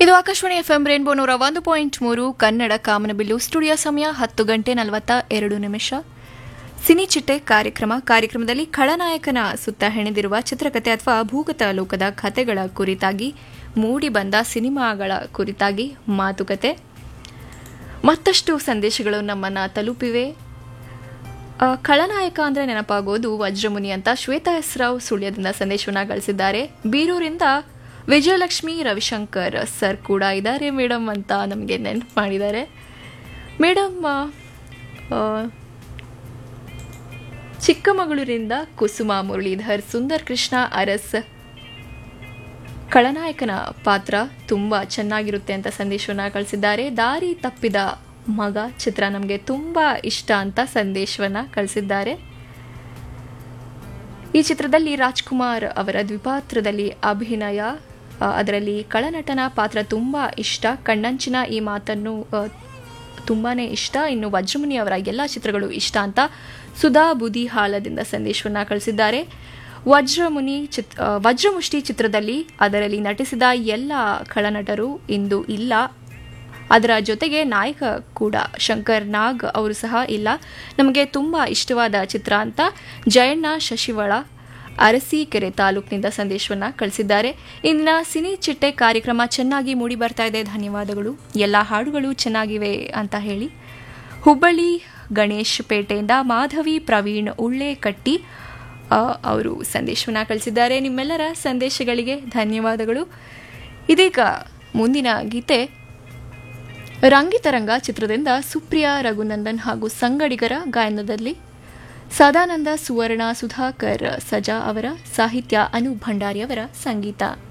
ಇದು Akashvani FM rainbow ನೂರ ಒಂದು ಪಾಯಿಂಟ್ ಮೂರು ಕನ್ನಡ ಕಾಮನಬಿಲ್ಲು ಸ್ಟುಡಿಯೋ ಸಮಯ ಹತ್ತು ಗಂಟೆ ನಲವತ್ತ ಎರಡು ನಿಮಿಷ ಸಿನಿ ಚಿಟ್ಟೆ ಕಾರ್ಯಕ್ರಮ ಕಾರ್ಯಕ್ರಮದಲ್ಲಿ ಖಳನಾಯಕನ ಸುತ್ತ ಹೆಣೆದಿರುವ ಚಿತ್ರಕಥೆ ಅಥವಾ ಭೂಗತ ಲೋಕದ ಕಥೆಗಳ ಕುರಿತಾಗಿ ಮೂಡಿ ಬಂದ ಸಿನಿಮಾಗಳ ಕುರಿತಾಗಿ ಮಾತುಕತೆ ಮತ್ತಷ್ಟು ಸಂದೇಶಗಳು ನಮ್ಮನ್ನ ತಲುಪಿವೆ ಆ, ಖಳನಾಯಕ ಅಂದ್ರೆ ನೆನಪಾಗೋದು ವಜ್ರಮುನಿ ಅಂತ ಶ್ವೇತಾ ಎಸ್ ರಾವ್ ಸುಳ್ಯದಿಂದ ಸಂದೇಶವನ್ನ ಗಳಿಸಿದ್ದಾರೆ ಬೀರೂರಿಂದ ವಿಜಯಲಕ್ಷ್ಮಿ ರವಿಶಂಕರ್ ಸರ್ ಕೂಡ ಇದ್ದಾರೆ ಮೇಡಮ್ ಅಂತ ನಮಗೆ ನೆನಪು ಮಾಡಿದ್ದಾರೆ ಮೇಡಮ್ ಆ, ಆ, ಚಿಕ್ಕಮಗಳೂರಿಂದ ಕುಸುಮ ಮುರಳೀಧರ್ ಸುಂದರ್ ಕೃಷ್ಣ ಅರಸ್ ಖಳನಾಯಕನ ಪಾತ್ರ ತುಂಬ ಚೆನ್ನಾಗಿರುತ್ತೆ ಅಂತ ಸಂದೇಶವನ್ನ ಕಳಿಸಿದ್ದಾರೆ ದಾರಿ ತಪ್ಪಿದ ಮಗ ಚಿತ್ರ ನಮಗೆ ತುಂಬ ಇಷ್ಟ ಅಂತ ಸಂದೇಶವನ್ನ ಕಳಿಸಿದ್ದಾರೆ ಈ ಚಿತ್ರದಲ್ಲಿ ರಾಜ್ಕುಮಾರ್ ಅವರ ದ್ವಿಪಾತ್ರದಲ್ಲಿ ಅಭಿನಯ ಆ, ಅದರಲ್ಲಿ ಕಳನಟನ ಪಾತ್ರ ತುಂಬ ಇಷ್ಟ ಕಣ್ಣಂಚಿನ ಈ ಮಾತನ್ನು ಆ, ತುಂಬಾನೇ ಇಷ್ಟ ಇನ್ನು ವಜ್ರಮುನಿ ಅವರ ಎಲ್ಲ ಚಿತ್ರಗಳು ಇಷ್ಟ ಅಂತ ಸುಧಾ ಬುದಿ ಹಾಲದಿಂದ ಸಂದೇಶವನ್ನ ಕಳಿಸಿದ್ದಾರೆ ವಜ್ರಮುನಿ ಚಿತ್ ಆ, ವಜ್ರಮುಷ್ಟಿ ಚಿತ್ರದಲ್ಲಿ ಅದರಲ್ಲಿ ನಟಿಸಿದ ಎಲ್ಲ ಖಳನಟರು ಇಂದು ಇಲ್ಲ ಅದರ ಜೊತೆಗೆ ನಾಯಕ ಕೂಡ ಶಂಕರ್ ನಾಗ್ ಅವರು ಸಹ ಇಲ್ಲ ನಮಗೆ ತುಂಬ ಇಷ್ಟವಾದ ಚಿತ್ರ ಅಂತ ಜಯಣ್ಣ ಶಶಿವಳ ಅರಸೀಕೆರೆ ತಾಲೂಕಿನಿಂದ ಸಂದೇಶವನ್ನ ಕಳಿಸಿದ್ದಾರೆ ಇಂದಿನ ಸಿನಿ ಚಿಟ್ಟೆ ಕಾರ್ಯಕ್ರಮ ಚೆನ್ನಾಗಿ ಮೂಡಿ ಬರ್ತಾ ಇದೆ ಧನ್ಯವಾದಗಳು ಎಲ್ಲ ಹಾಡುಗಳು ಚೆನ್ನಾಗಿವೆ ಅಂತ ಹೇಳಿ ಹುಬ್ಬಳ್ಳಿ ಗಣೇಶ್ ಪೇಟೆಯಿಂದ ಮಾಧವಿ ಪ್ರವೀಣ್ ಉಳ್ಳೆ ಕಟ್ಟಿ ಆ, ಅವರು ಸಂದೇಶವನ್ನ ಕಳಿಸಿದ್ದಾರೆ ನಿಮ್ಮೆಲ್ಲರ ಸಂದೇಶಗಳಿಗೆ ಧನ್ಯವಾದಗಳು ಇದೀಗ ಮುಂದಿನ ಗೀತೆ ರಂಗಿತರಂಗ ಚಿತ್ರದಿಂದ ಸುಪ್ರಿಯಾ ರಘುನಂದನ್ ಹಾಗೂ ಸಂಗಡಿಗರ ಗಾಯನದಲ್ಲಿ ಸದಾನಂದ ಸುವರ್ಣ ಸುಧಾಕರ್ ಸಜಾ ಅವರ ಸಾಹಿತ್ಯ ಅನು ಭಂಡಾರಿ ಅವರ ಸಂಗೀತ